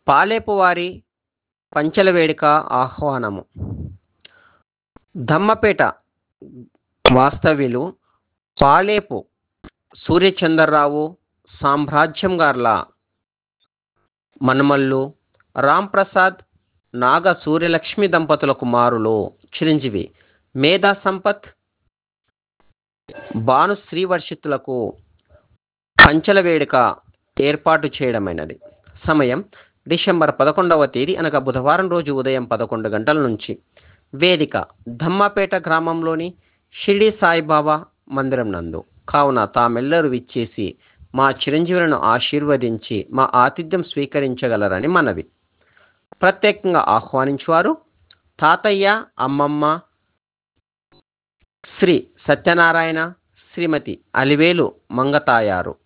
పాలేపు వారి పంచల వేడుక ఆహ్వానము దమ్మపేట వాస్తవ్యులు పాలేపు సూర్యచంద్రరావు సామ్రాజ్యం గార్ల మనుమల్లు రాంప్రసాద్ నాగ సూర్యలక్ష్మి దంపతుల కుమారులు చిరంజీవి మేధా సంపత్ భాను శ్రీవర్షిత్తులకు పంచల వేడుక ఏర్పాటు చేయడమైనది సమయం డిసెంబర్ పదకొండవ తేదీ అనగా బుధవారం రోజు ఉదయం పదకొండు గంటల నుంచి వేదిక ధమ్మపేట గ్రామంలోని షిరిడి సాయిబాబా మందిరం నందు కావున తామెల్లరూ విచ్చేసి మా చిరంజీవులను ఆశీర్వదించి మా ఆతిథ్యం స్వీకరించగలరని మనవి ప్రత్యేకంగా ఆహ్వానించువారు తాతయ్య అమ్మమ్మ శ్రీ సత్యనారాయణ శ్రీమతి అలివేలు మంగతాయారు